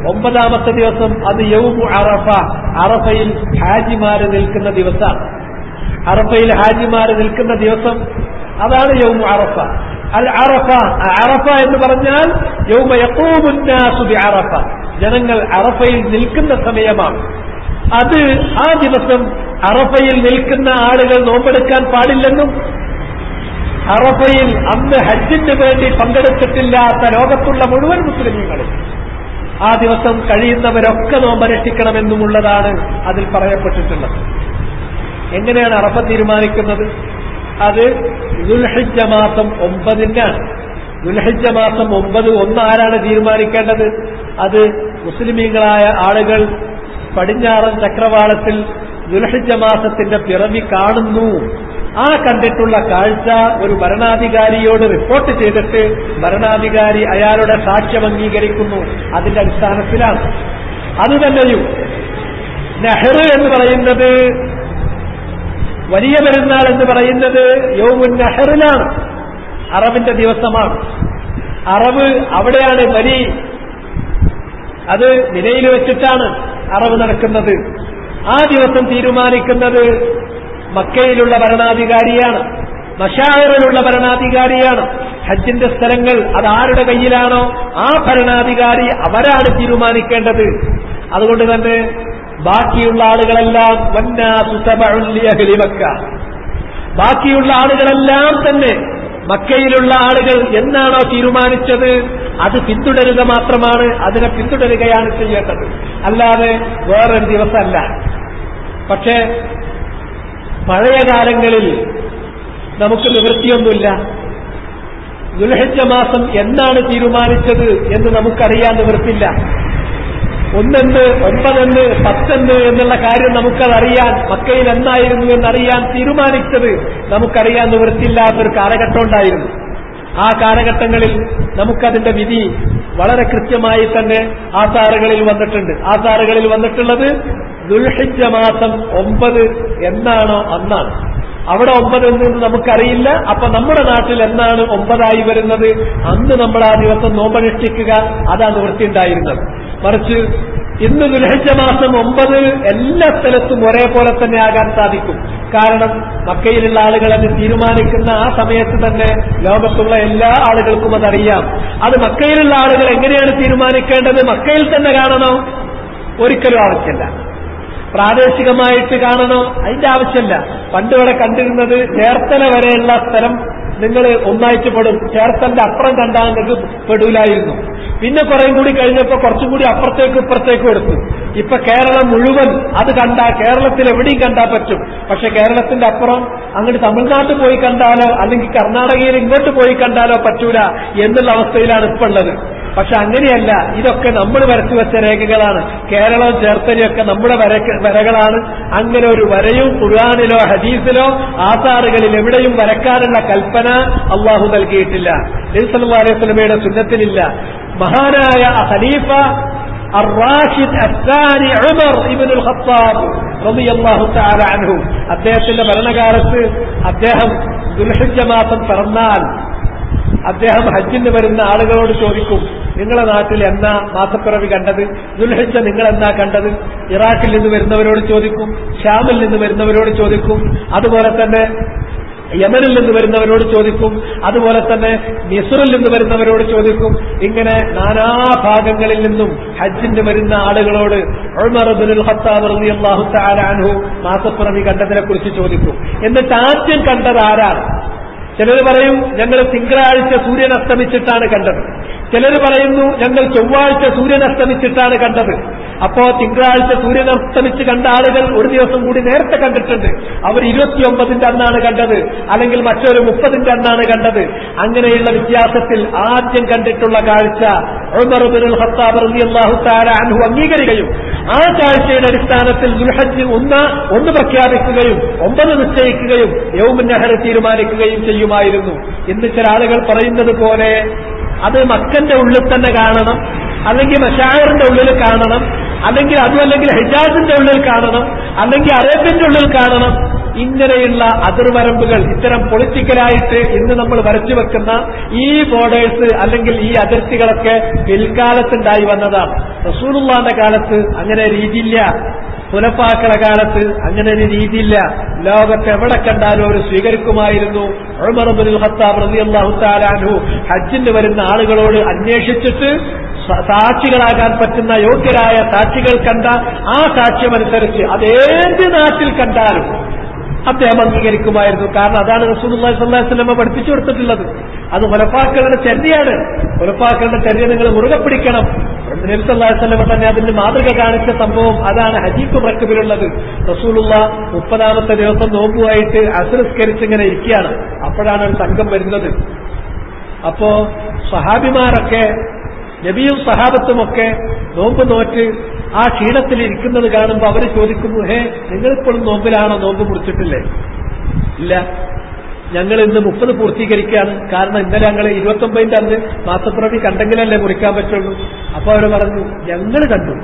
ഒമ്പതാമത്തെ ദിവസം അത് യൗമു അറഫ അറഫയിൽ ഹാജിമാര് നിൽക്കുന്ന ദിവസമാണ് അറഫയിൽ ഹാജിമാര് നിൽക്കുന്ന ദിവസം അതാണ് യൗമു അറഫ അൽ അറഫ അറഫ എന്ന് പറഞ്ഞാൽ യൗമ യഖൂമുന്നാസു ബി അറഫ ജനങ്ങൾ അറഫയിൽ നിൽക്കുന്ന സമയമാണ് അത് ആ ദിവസം അറഫയിൽ നിൽക്കുന്ന ആളുകൾ നോമ്പെടുക്കാൻ പാടില്ലെന്നും അറഫയിൽ അന്ന് ഹജ്ജിന് വേണ്ടി പങ്കെടുത്തിട്ടില്ലാത്ത ലോകത്തുള്ള മുഴുവൻ മുസ്ലിമീങ്ങളും ആ ദിവസം കഴിയുന്നവരൊക്കെ നോമ്പനുഷ്ഠിക്കണമെന്നുമുള്ളതാണ് അതിൽ പറയപ്പെട്ടിട്ടുള്ളത് എങ്ങനെയാണ് അറഫ തീരുമാനിക്കുന്നത് അത് ദുൽഹിജ മാസം ഒമ്പതിനാണ് ദുൽഹിജ മാസം ഒമ്പത് ഒന്ന് ആരാണ് തീരുമാനിക്കേണ്ടത് അത് മുസ്ലിമീങ്ങളായ ആളുകൾ പടിഞ്ഞാറൻ ചക്രവാളത്തിൽ ദുൽഹിജ മാസത്തിന്റെ പിറവി കാണുന്നു ആ കണ്ടിട്ടുള്ള കാഴ്ച ഒരു ഭരണാധികാരിയോട് റിപ്പോർട്ട് ചെയ്തിട്ട് ഭരണാധികാരി അയാളുടെ സാക്ഷ്യം അംഗീകരിക്കുന്നു അതിന്റെ അടിസ്ഥാനത്തിലാണ് അത് തന്നെയും നെഹ്റു എന്ന് പറയുന്നത് വലിയ പെരുന്നാൾ എന്ന് പറയുന്നത് യൗമുൻ നെഹറിലാണ് അറബിന്റെ ദിവസമാണ് അറബ് അവിടെയാണ് വലി അത് നിലയിൽ വെച്ചിട്ടാണ് അറബ് നടക്കുന്നത് ആ ദിവസം തീരുമാനിക്കുന്നത് മക്കയിലുള്ള ഭരണാധികാരിയാണ് മഷായറിലുള്ള ഭരണാധികാരിയാണ് ഹജ്ജിന്റെ സ്ഥലങ്ങൾ അത് ആരുടെ കയ്യിലാണോ ആ ഭരണാധികാരി അവരാണ് തീരുമാനിക്കേണ്ടത് അതുകൊണ്ട് തന്നെ ബാക്കിയുള്ള ആളുകളെല്ലാം വന്നാസുസബുല്ലിയഹലിമക്ക ബാക്കിയുള്ള ആളുകളെല്ലാം തന്നെ മക്കയിലുള്ള ആളുകൾ എന്നാണോ തീരുമാനിച്ചത് അത് പിന്തുടരുക മാത്രമാണ് അതിനെ പിന്തുടരുകയാണ് ചെയ്യേണ്ടത് അല്ലാതെ വേറൊരു ദിവസമല്ല പക്ഷേ പഴയ കാലങ്ങളിൽ നമുക്ക് നിവൃത്തിയൊന്നുമില്ല ദുൽഹജ്ജ മാസം എന്നാണ് തീരുമാനിച്ചത് എന്ന് നമുക്കറിയാൻ നിവൃത്തില്ല ഒന്നെന്ന് ഒൻപതെന്ന് പത്തെന്ന് എന്നുള്ള കാര്യം നമുക്കതറിയാൻ മക്കയിൽ എന്നായിരുന്നു എന്നറിയാൻ തീരുമാനിച്ചത് നമുക്കറിയാൻ നിവൃത്തിയില്ലാത്തൊരു കാലഘട്ടം ഉണ്ടായിരുന്നു ആ കാലഘട്ടങ്ങളിൽ നമുക്കതിന്റെ വിധി വളരെ കൃത്യമായി തന്നെ ആധാറുകളിൽ വന്നിട്ടുണ്ട് ആധാറുകളിൽ വന്നിട്ടുള്ളത് ദുൽഹിജ മാസം ഒമ്പത് എന്നാണോ അന്നാണ് അവിടെ ഒമ്പത് എന്ന് നമുക്കറിയില്ല അപ്പൊ നമ്മുടെ നാട്ടിൽ എന്നാണ് ഒമ്പതായി വരുന്നത് അന്ന് നമ്മൾ ആ ദിവസം നോമ്പനുഷ്ഠിക്കുക അതാണ് നിവൃത്തിയുണ്ടായിരുന്നത് മറിച്ച് ഇന്ന് ദുൽഹജ്ജ മാസം ഒമ്പത് എല്ലാ സ്ഥലത്തും ഒരേപോലെ തന്നെ ആകാൻ സാധിക്കും കാരണം മക്കയിലുള്ള ആളുകൾ അത് തീരുമാനിക്കുന്ന ആ സമയത്ത് തന്നെ ലോകത്തുള്ള എല്ലാ ആളുകൾക്കും അതറിയാം അത് മക്കയിലുള്ള ആളുകൾ എങ്ങനെയാണ് തീരുമാനിക്കേണ്ടത് മക്കയിൽ തന്നെ കാണണോ ഒരിക്കലും ആവശ്യമില്ല പ്രാദേശികമായിട്ട് കാണണോ അതിന്റെ ആവശ്യമല്ല പണ്ട് ഇവിടെ കണ്ടിരുന്നത് ചേർത്തല വരെയുള്ള സ്ഥലം നിങ്ങൾ ഒന്നായിട്ട് പെടും ചേർത്തലിന്റെ അപ്പുറം കണ്ടാൽ നിങ്ങൾക്ക് പെടൂലായിരുന്നു പിന്നെ കുറേം കൂടി കഴിഞ്ഞപ്പോൾ കുറച്ചും കൂടി അപ്പുറത്തേക്കും ഇപ്പുറത്തേക്കും എടുത്തു ഇപ്പൊ കേരളം മുഴുവൻ അത് കണ്ടാ കേരളത്തിൽ എവിടെയും കണ്ടാൽ പറ്റും പക്ഷെ കേരളത്തിന്റെ അപ്പുറം അങ്ങോട്ട് തമിഴ്നാട്ടിൽ പോയി കണ്ടാലോ അല്ലെങ്കിൽ കർണാടകയിൽ ഇങ്ങോട്ട് പോയി കണ്ടാലോ പറ്റൂല എന്നുള്ള അവസ്ഥയിലാണ് ഇപ്പൊ ഉള്ളത് പക്ഷെ അങ്ങനെയല്ല ഇതൊക്കെ നമ്മൾ വരച്ചു വെച്ച രേഖകളാണ് കേരളവും ചേർത്തലയൊക്കെ നമ്മുടെ വരക്ക് വരകളാണ് അങ്ങനെ ഒരു വരയും ഖുർആാനിലോ ഹദീസിലോ ആസാറുകളിൽ എവിടെയും വരക്കാനുള്ള കൽപ്പന അള്ളാഹു നൽകിയിട്ടില്ല നബിസല്ലാ അലൈഹി സ്വലമയുടെ സുന്നത്തിനില്ല മഹാനായ ഖലീഫ الراشد الثاني عمر ابن الخطاب رضي الله تعالى عنه അദ്ദേഹത്തിന്റെ ഭരണകാലത്ത് അദ്ദേഹം ദുൽഹിജ മാസം പിറന്നാൽ അദ്ദേഹം ഹജ്ജിന് വരുന്ന ആളുകളോട് ചോദിക്കും നിങ്ങളെ നാട്ടിൽ എന്നാ മാസപ്പിറവി കണ്ടത് ദുൽഹിജ നിങ്ങൾ എന്നാ കണ്ടത് ഇറാഖിൽ നിന്ന് വരുന്നവരോട് ചോദിക്കും ഷാമിൽ നിന്ന് വരുന്നവരോട് ചോദിക്കും അതുപോലെ തന്നെ യമനിൽ നിന്ന് വരുന്നവരോട് ചോദിക്കും അതുപോലെ തന്നെ മിസറിൽ നിന്ന് വരുന്നവരോട് ചോദിക്കും ഇങ്ങനെ നാനാഭാഗങ്ങളിൽ നിന്നും ഹജ്ജിന് വരുന്ന ആളുകളോട് അള്ളാഹു അൻഹു മാസപ്പിറവി കണ്ടതിനെ കുറിച്ച് ചോദിക്കും എന്നിട്ട് ആദ്യം കണ്ടത് ആരാണ് ചിലർ പറയും ഞങ്ങൾ തിങ്കളാഴ്ച സൂര്യൻ അസ്തമിച്ചിട്ടാണ് കണ്ടത് ചിലർ പറയുന്നു ഞങ്ങൾ ചൊവ്വാഴ്ച സൂര്യൻ അസ്തമിച്ചിട്ടാണ് കണ്ടത് അപ്പോ തിങ്കളാഴ്ച സൂര്യൻ അസ്തമിച്ച് കണ്ട ആളുകൾ ഒരു ദിവസം കൂടി നേരത്തെ കണ്ടിട്ടുണ്ട് അവർ ഇരുപത്തിയൊമ്പതിന്റെ അന്നാണ് കണ്ടത് അല്ലെങ്കിൽ മറ്റൊരു മുപ്പതിന്റെ അന്നാണ് കണ്ടത് അങ്ങനെയുള്ള വ്യത്യാസത്തിൽ ആദ്യം കണ്ടിട്ടുള്ള കാഴ്ച അള്ളാഹു താര അൻഹു അംഗീകരിക്കുകയും ആ കാഴ്ചയുടെ അടിസ്ഥാനത്തിൽ ദുൽഹജ്ജ് ഒന്ന് ഒന്ന് പ്രഖ്യാപിക്കുകയും ഒമ്പത് നിശ്ചയിക്കുകയും യൗമുൻ നെഹർ തീരുമാനിക്കുകയും ചെയ്യുമായിരുന്നു ഇന്ന് ചില ആളുകൾ പറയുന്നത് പോലെ അത് മക്കന്റെ ഉള്ളിൽ തന്നെ കാണണം അല്ലെങ്കിൽ മഷായറിന്റെ ഉള്ളിൽ കാണണം അല്ലെങ്കിൽ അതും അല്ലെങ്കിൽ ഹിജാസിന്റെ ഉള്ളിൽ കാണണം അല്ലെങ്കിൽ അറേബ്യന്റെ ഉള്ളിൽ കാണണം ഇങ്ങനെയുള്ള അതിർവരമ്പുകൾ ഇത്തരം പൊളിറ്റിക്കലായിട്ട് ഇന്ന് നമ്മൾ വരച്ചു വെക്കുന്ന ഈ ബോർഡേഴ്സ് അല്ലെങ്കിൽ ഈ അതിർത്തികളൊക്കെ പിൽക്കാലത്തുണ്ടായി വന്നതാണ് റസൂലുള്ളാന്റെ കാലത്ത് അങ്ങനെ രീതിയില്ല പുലപ്പാക്കള കാലത്ത് അങ്ങനെ ഒരു രീതിയില്ല ലോകത്ത് എവിടെ കണ്ടാലും അവർ സ്വീകരിക്കുമായിരുന്നു ഉമർബുൽ ഖത്താബ് റളിയല്ലാഹു തആല അൻഹു ഹജ്ജിന് വരുന്ന ആളുകളോട് അന്വേഷിച്ചിട്ട് സ- സാക്ഷികളാകാൻ പറ്റുന്ന യോഗ്യരായ സാക്ഷികൾ കണ്ട ആ സാക്ഷ്യമനുസരിച്ച് അതേത് നാട്ടിൽ കണ്ടാലും അദ്ദേഹം അംഗീകരിക്കുമായിരുന്നു കാരണം അതാണ് റസൂലുള്ളാഹി സ്വല്ലല്ലാഹു അലൈഹി വസല്ലമ പഠിപ്പിച്ചു കൊടുത്തിട്ടുള്ളത് അത് മുലപ്പാക്കളുടെ ചര്യയാണ് മുലപ്പാക്കളുടെ ചര്യ നിങ്ങൾ മുറുകെ പിടിക്കണം നബി സല്ലല്ലാഹു അലൈഹി വസല്ലമ തന്നെ അതിന്റെ മാതൃക കാണിച്ച സംഭവം അതാണ് ഹജീഫ് റക്കബിലുള്ളത് റസൂലുള്ള മുപ്പതാമത്തെ ദിവസം നോമ്പുമായിട്ട് അസുരസ്കരിച്ച് ഇങ്ങനെ ഇരിക്കുകയാണ് അപ്പോഴാണ് ഒരു സംഘം വരുന്നത് അപ്പോ സഹാബിമാരൊക്കെ നബിയും സഹാബത്തുമൊക്കെ നോമ്പ് നോറ്റ് ആ ക്ഷീണത്തിൽ ഇരിക്കുന്നത് കാണുമ്പോൾ അവർ ചോദിക്കുന്നു ഹേ നിങ്ങളിപ്പോഴും നോമ്പിലാണോ നോമ്പ് മുറിച്ചിട്ടില്ലേ ഇല്ല ഞങ്ങൾ ഇന്ന് മുപ്പത് പൂർത്തീകരിക്കുകയാണ് കാരണം ഇന്നലെ ഞങ്ങൾ ഇരുപത്തൊമ്പതിന്റെ അന്ന് മാസപ്രതി കണ്ടെങ്കിലല്ലേ മുറിക്കാൻ പറ്റുള്ളൂ അപ്പൊ അവർ പറഞ്ഞു ഞങ്ങൾ കണ്ടു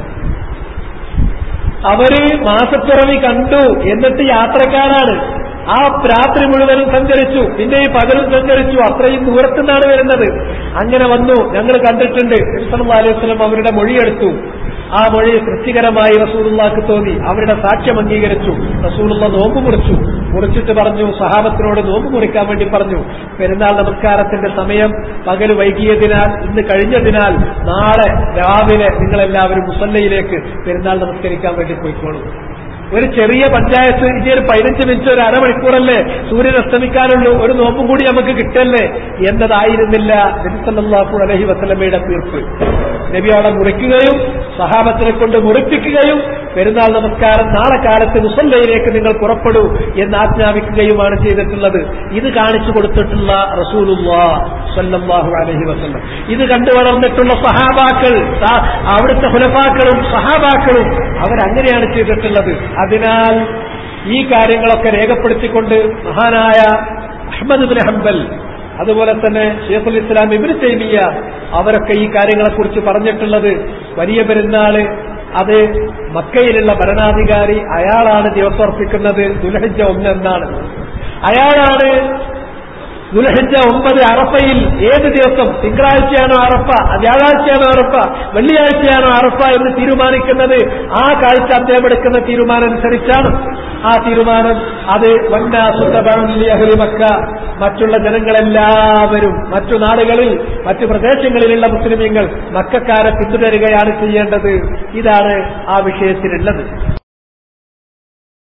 അവര് മാസപ്പിറവി കണ്ടു എന്നിട്ട് യാത്രക്കാരാണ് ആ രാത്രി മുഴുവനും സഞ്ചരിച്ചു പിന്നെ ഈ പകലും സഞ്ചരിച്ചു അത്രയും ദൂരത്തുനിന്നാണ് വരുന്നത് അങ്ങനെ വന്നു ഞങ്ങൾ കണ്ടിട്ടുണ്ട് നബി അലൈഹി വസല്ലം അവരുടെ മൊഴിയെടുത്തു ആ മൊഴി തൃപ്തികരമായി റസൂലുള്ളാക്ക് തോന്നി അവരുടെ സാക്ഷ്യം അംഗീകരിച്ചു റസൂലുള്ള നോമ്പ് മുറിച്ചു മുറിച്ചിട്ട് പറഞ്ഞു സഹാബത്തിനോട് നോമ്പ് മുറിക്കാൻ വേണ്ടി പറഞ്ഞു പെരുന്നാൾ നമസ്കാരത്തിന്റെ സമയം പകൽ വൈകിയതിനാൽ ഇന്ന് കഴിഞ്ഞതിനാൽ നാളെ രാവിലെ നിങ്ങളെല്ലാവരും മുസല്ലയിലേക്ക് പെരുന്നാൾ നമസ്കരിക്കാൻ വേണ്ടി പോയിക്കോളൂ ഒരു ചെറിയ പഞ്ചായത്ത് ഇനി ഒരു പതിനഞ്ച് മിനിറ്റ് ഒരു അരമണിക്കൂറല്ലേ സൂര്യൻ അസ്തമിക്കാനുള്ളൂ ഒരു നോമ്പും കൂടി നമുക്ക് കിട്ടല്ലേ എന്നതായിരുന്നില്ല നബിസല്ലാഹു അലഹി വസ്ലമയുടെ തീർപ്പ് നബി അവിടെ മുറിക്കുകയും സഹാബത്തിനെ കൊണ്ട് മുറിപ്പിക്കുകയും പെരുന്നാൾ നമസ്കാരം നാളെ കാലത്ത് മുസല്ലയിലേക്ക് നിങ്ങൾ പുറപ്പെടൂ എന്ന് ആജ്ഞാപിക്കുകയുമാണ് ചെയ്തിട്ടുള്ളത് ഇത് കാണിച്ചു കൊടുത്തിട്ടുള്ള റസൂലുല്ലാ സല്ലല്ലാഹു അലൈഹി വസല്ലം ഇത് കണ്ടു വളർന്നിട്ടുള്ള സഹാബാക്കൾ സ- അവിടുത്തെ ഹുലഫാക്കളും സഹാബാക്കളും അവരങ്ങനെയാണ് ചെയ്തിട്ടുള്ളത് അതിനാൽ ഈ കാര്യങ്ങളൊക്കെ രേഖപ്പെടുത്തിക്കൊണ്ട് മഹാനായ അഹമ്മദ് ബിൻ ഹംബൽ അതുപോലെ തന്നെ ഷേഖുൽ ഇസ്ലാം ഇബിന് തൈമിയ അവരൊക്കെ ഈ കാര്യങ്ങളെക്കുറിച്ച് പറഞ്ഞിട്ടുള്ളത് വലിയ പെരുന്നാള് അത് മക്കയിലുള്ള ഭരണാധികാരി അയാളാണ് ദിവസമർപ്പിക്കുന്നത് ദുലഹജ്ജ ഒന്ന് എന്നാണ് അയാളാണ് ദുൽഹിജ ഒമ്പത് അറഫയിൽ ഏത് ദിവസം തിങ്കളാഴ്ചയാണോ അറഫ വ്യാഴാഴ്ചയാണോ അറഫ വെള്ളിയാഴ്ചയാണോ അറഫ എന്ന് തീരുമാനിക്കുന്നത് ആ കാഴ്ച അദ്ദേഹം എടുക്കുന്ന തീരുമാനം അനുസരിച്ചാണ് ആ തീരുമാനം അത് വന്നാസുദ്ധി മക്ക മറ്റുള്ള ജനങ്ങളെല്ലാവരും മറ്റു നാടുകളിൽ മറ്റു പ്രദേശങ്ങളിലുള്ള മുസ്ലിമീങ്ങൾ മക്കാരെ പിന്തുടരുകയാണ് ചെയ്യേണ്ടത് ഇതാണ് ആ വിഷയത്തിലുള്ളത്